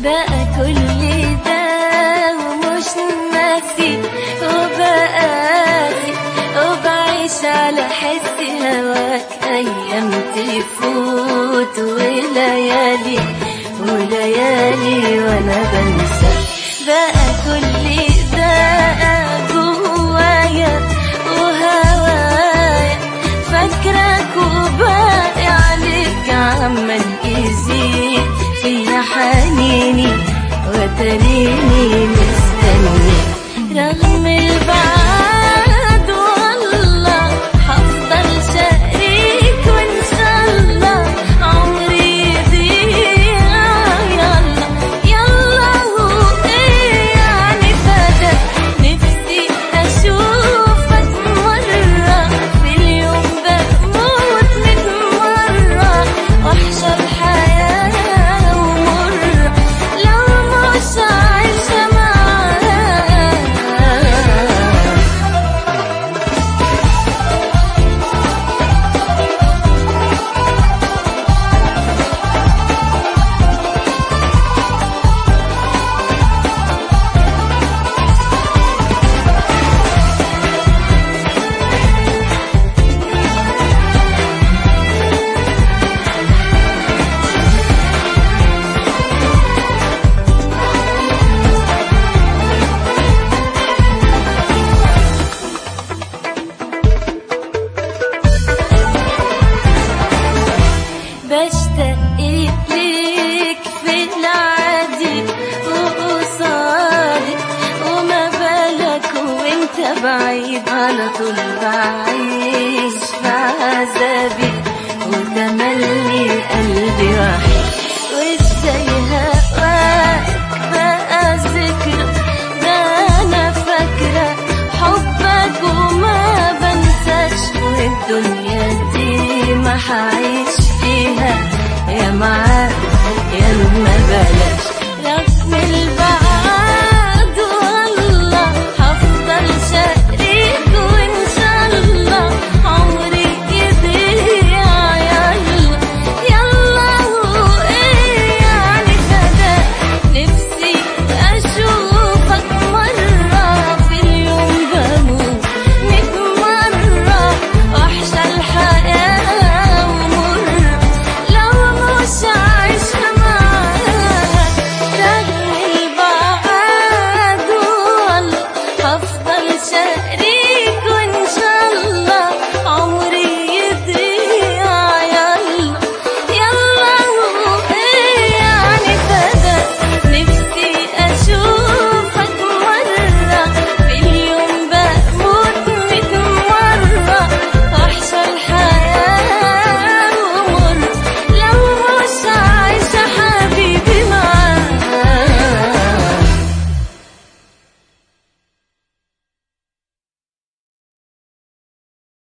بقى كل ده ومش ناسي وبقاسي وبعيش على حس هواك أيام تفوت وليالي وليالي وأنا بنسى بقى كل ده جوايا وهوايا فاكرك وباقي عليك عمال يزيد فيا حنيني وتريني مستني رغم البعد والله حفضل شريك وان شاء الله عمري يضيع يلا يلا هو ايه يعني فدا نفسي اشوفك مرة في اليوم بموت ميت مرة واحشى الحياة ومرة لو مش عايشة معاك بشتاق ليك في العادي وقصادي وما بالك وانت بعيد على طول بعيش في عذابي وتملي قلبي وحيد وازاي هواك بقى ذكرى ده انا فاكرة حبك وما بنساش والدنيا دي ما حعيش